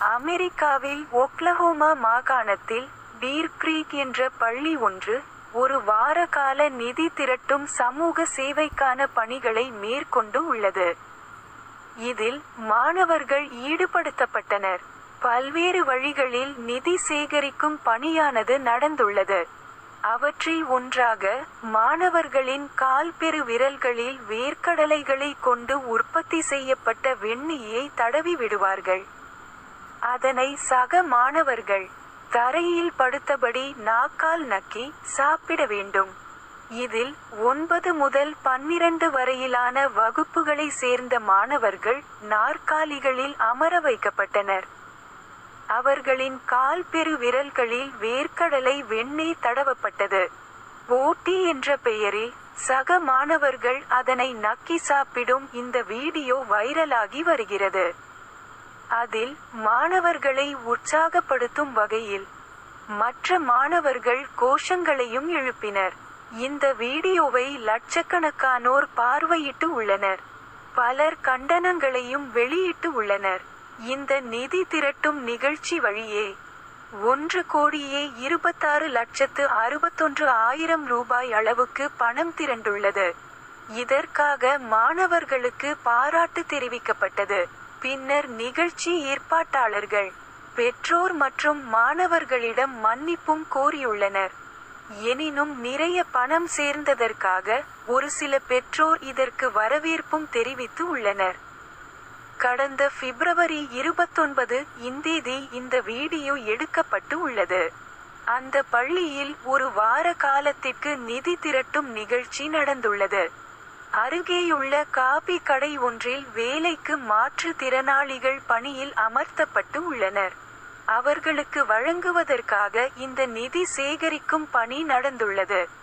அமெரிக்காவில் ஒக்லஹோமா மாகாணத்தில் deer Greek என்ற பள்ளி ஒன்று ஒரு வார கால நிதி திரட்டும் சமூக சேவைக்கான பணிகளை மேற்கொண்டு உள்ளது இதில் மாணவர்கள் ஈடுபடுத்தப்பட்டனர் பல்வேறு வழிகளில் நிதி சேகரிக்கும் பணியானது நடந்துள்ளது அவற்றில் ஒன்றாக மாணவர்களின் கால் பெரு விரல்களில் வேர்க்கடலைகளை கொண்டு உற்பத்தி செய்யப்பட்ட வெண்ணெயை தடவி விடுவார்கள் அதனை சக மாணவர்கள் தரையில் படுத்தபடி நாக்கால் நக்கி சாப்பிட வேண்டும் இதில் ஒன்பது முதல் பன்னிரண்டு வரையிலான வகுப்புகளை சேர்ந்த மாணவர்கள் நாற்காலிகளில் அமர வைக்கப்பட்டனர் அவர்களின் கால் பெரு விரல்களில் வேர்க்கடலை வெண்ணெய் தடவப்பட்டது போட்டி என்ற பெயரில் சக மாணவர்கள் அதனை நக்கி சாப்பிடும் இந்த வீடியோ வைரலாகி வருகிறது அதில் மாணவர்களை உற்சாகப்படுத்தும் வகையில் மற்ற மாணவர்கள் கோஷங்களையும் எழுப்பினர் இந்த வீடியோவை லட்சக்கணக்கானோர் பார்வையிட்டு உள்ளனர் பலர் கண்டனங்களையும் வெளியிட்டு உள்ளனர் இந்த நிதி திரட்டும் நிகழ்ச்சி வழியே ஒன்று கோடியே இருபத்தாறு லட்சத்து அறுபத்தொன்று ஆயிரம் ரூபாய் அளவுக்கு பணம் திரண்டுள்ளது இதற்காக மாணவர்களுக்கு பாராட்டு தெரிவிக்கப்பட்டது பின்னர் நிகழ்ச்சி ஏற்பாட்டாளர்கள் பெற்றோர் மற்றும் மாணவர்களிடம் மன்னிப்பும் கோரியுள்ளனர் எனினும் நிறைய பணம் சேர்ந்ததற்காக ஒரு சில பெற்றோர் இதற்கு வரவேற்பும் தெரிவித்து உள்ளனர் கடந்த பிப்ரவரி இருபத்தொன்பது இந்தேதி இந்த வீடியோ எடுக்கப்பட்டு உள்ளது அந்த பள்ளியில் ஒரு வார காலத்திற்கு நிதி திரட்டும் நிகழ்ச்சி நடந்துள்ளது அருகேயுள்ள காபி கடை ஒன்றில் வேலைக்கு மாற்று திறனாளிகள் பணியில் அமர்த்தப்பட்டு உள்ளனர் அவர்களுக்கு வழங்குவதற்காக இந்த நிதி சேகரிக்கும் பணி நடந்துள்ளது